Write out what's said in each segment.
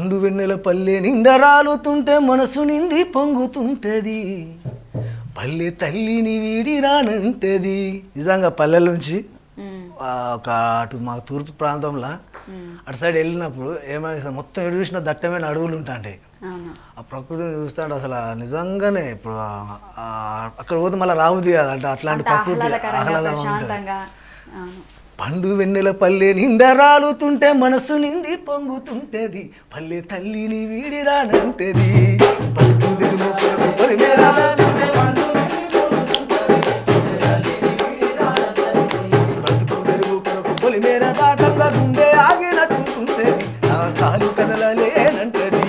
పండు వెన్నెల పల్లె నిండా రాలుతుంటే మనసు నిండి పొంగుతుంటది పల్లె తల్లిని వీడి రానంటది నిజంగా పల్లెల నుంచి ఆ, ఒక అటు మా తూర్పు ప్రాంతంలో అటు సైడ్ వెళ్ళినప్పుడు ఏమైనా మొత్తం ఎడు చూసిన దట్టమైన అడవులు ఉంటాయి అవును ఆ ప్రకృతిని చూస్తుంటే అసలు ఆ నిజంగానే ఇప్పుడు ఆ- ఆ అక్కడ పోతే మళ్ళీ రాబుద్ది కాదు అంటే అట్లాంటి అంత ప్రకృతి ఆహ్లాదకరంగా ఆహ్లాదం ఉంటుంది ప్రశాంతంగా అవును పండు వెన్నెల పల్లె నిండా రాలుతుంటే మనసు నిండి పొంగుతుంటది పల్లె తల్లిని వీడి రానంటది బతుకు తెరువు కొరకు పొలిమే రానంటే మనసు బ్రతుకు తెరువు కొరకు పొలిమేర దాటంగా గుండె ఆగినట్టుకుంటది నా కాలు కదలలేనంటది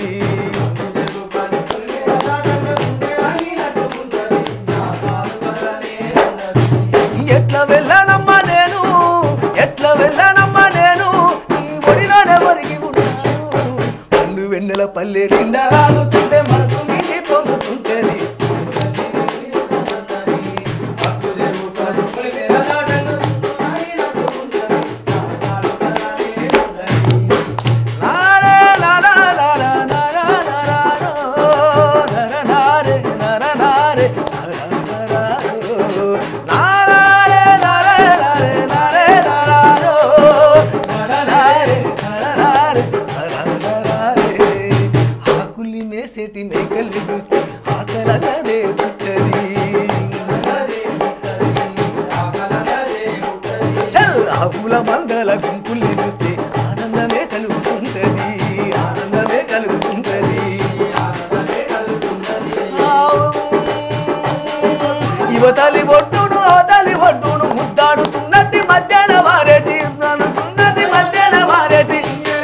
ఎట్లా వెళ్ళనమ్మా నేను ఎట్లా వెళ్ళనమ్మా నేను నీ ఒడిలోనే ఒరిగి ఉన్నాను పండు వెన్నెల పల్లె నిండా రాలుతుంటే మనసు నిండి పొంగుతుంటేది నారే నారా నారా నారా నారారో, నర నారే నర నారే నర నరారో. నారారే నారే నారే నారే నారారో, నర నారే నర నారే నర నరారే. ఆకుల్ని మేసేటి మేకల్ని చూస్తే ఆకలన్నదే పుట్టది చల్ ఆకుల మందల గుంపుల్ని చూస్తే ఆనందమే కలుగుతుంటది ఆనందమే కలుగుతుంటది ఆవు. యువతలి ఒడ్డును అవతలి ఒడ్డును ముద్దాడుతున్నట్టి మధ్యాహ్న వారేటి నడుతున్నట్టి మధ్యాహ్న వారేటి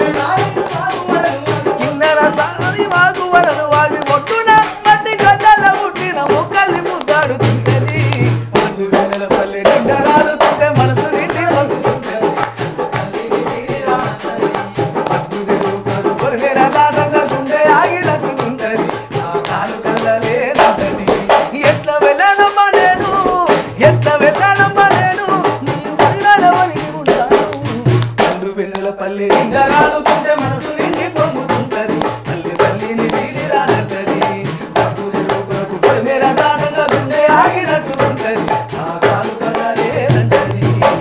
కిందన సాగని వాగు వరను వాగి ఒడ్డున మట్టి గడ్డల పుట్టిన మొక్కల్ని ముద్దాడుతుంటది పండు వెన్నెల పల్లె నిండలాడుతుంటే మనసు నిండి పొంగుతుంటది. బతుకు తెరువు కొరకు పొలిమేర దాటంగా గుండె ఆగినట్టుకుంటది నా కాలు కదలేదంటది ఎట్లా వెళ్ళనమ్మా నేను ఎట్లా వెళ్ళనమ్మా నేను నీ ఒడిలో ఒరిగి ఉంటాను పండు వెన్నుల పల్లె నిండా రాలుతుంటే మనసు నిండి పొంగుతుంటది తల్లి తల్లిని వీడి రానంటది బతుకు తెరువు కొరకు పొలిమేర దాటంగా గుండె ఆగినట్టుకుంటది నా కాలు కదలేదంటది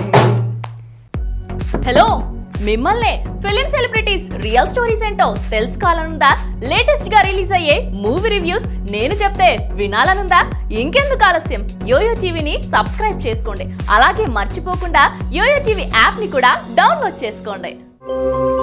హలో మిమ్మల్నే ఫిలిం సెలబ్రిటీస్ రియల్ స్టోరీస్ ఏంటో తెలుసుకోవాలనుందా లేటెస్ట్ గా రిలీజ్ అయ్యే మూవీ రివ్యూస్ నేను చెప్తే వినాలనుందా ఇంకెందుకు ఆలస్యం యోయో టీవీని సబ్స్క్రైబ్ చేసుకోండి అలాగే మర్చిపోకుండా యోయో టీవీ యాప్ ని కూడా డౌన్లోడ్ చేసుకోండి